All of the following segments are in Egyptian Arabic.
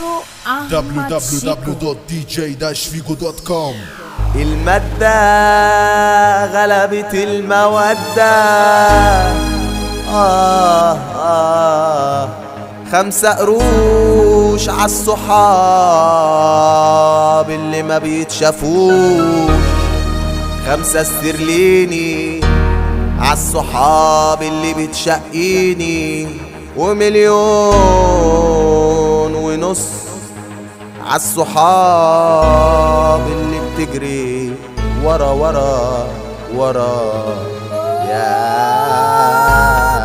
مايسترو أحمد شيكو www.dj-figo.com المادة غلبت المودة آه آه خمسة قروش عالصحاب اللي ما بيتشافوش خمسة استرليني عالصحاب اللي بتشقيني ومليون ونص عالصحاب اللي بتجري ورا ورا ورا يا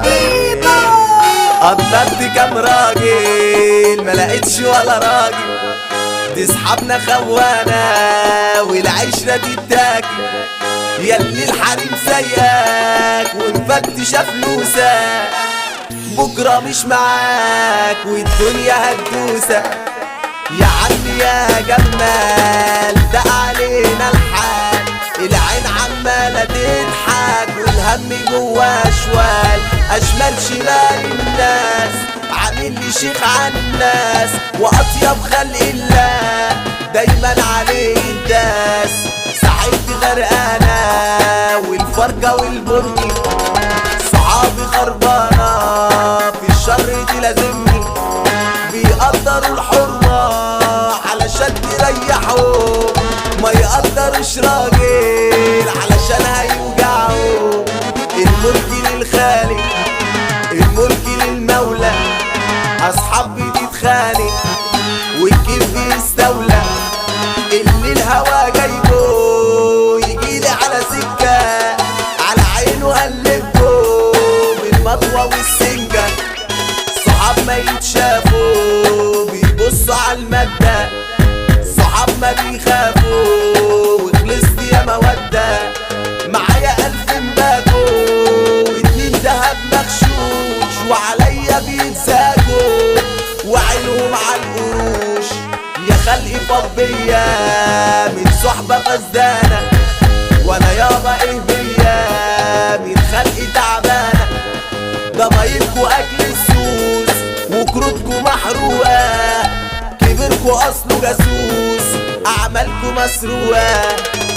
قدرت كام راجل ما لقيتش ولا راجل تسحبنا خوانة والعشرة دي تاكل ياللي الحريم زيك ونفتش فلوسك بكرة مش معاك والدنيا هتدوسك يا عم يا جمال ده علينا الحال العين عمالة تضحك والهم جوا شوال أشمال شمال الناس عامل لي شيخ عن الناس وأطيب خلق الله دايما عليه الداس ساعدت غرقانة والفرقة والبرني صحابي خربانة في الشر دي لازمني بيقدروا الحرمة علشان تريحوا ما يقدروش راجل علشان هيوجعوا الملك للخالق الملك للمولى أصحاب بتتخانق والكيف بيستولى اللي الهوى جايبه يجيلي على سكة على عينه قلبه بالمطوة والسنجة صحاب ما يتشافوا بيبصوا على المادة صحاب ما بيخافوا وخلصت يا مودة معايا ألف مباكو واتنين دهب مغشوش وعليا بيتزاجوا وعينهم على القروش يا خلقي فضية من صحبة فزدانة وانا يابا ايه بيا من خلقي تعبانة ضمايلكوا اكل السوس وكروتكوا محروقة كبركوا اصله جاسوس اعمالكوا مسروقة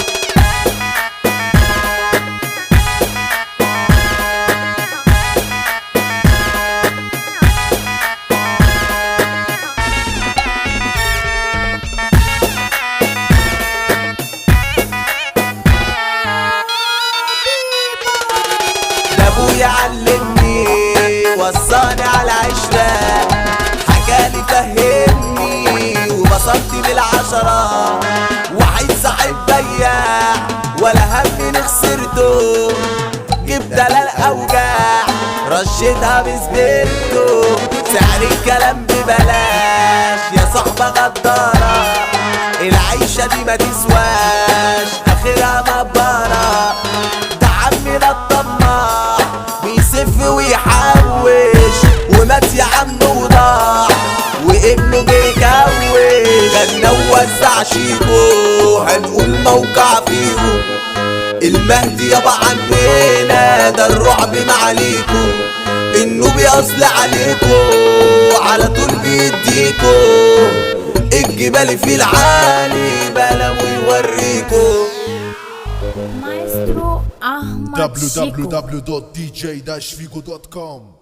ده ابويا علمني وصاني على عشرة حكالي فهمني وبصمت بالعشرة وعيد صاحب بياع ولا هم خسرته جبت دلال اوجاع رشيتها بسبيرتو سعر الكلام ببلاش يا صحبة غدارة العيشة دي ما تسواش اخرها مبارة ده عمنا الطماع بيسف ويحوش ومات يا عم وضاع وابنه جه يكوش غنى ووزع شيكو هنقول موقع فيكو المهدي يابا عننا ده الرعب معاليكو النوبي اصل عليكو على طول بيديكو الجبال في العالي بلا ويوريكو مايسترو أحمد شيكو www.dj-figo.com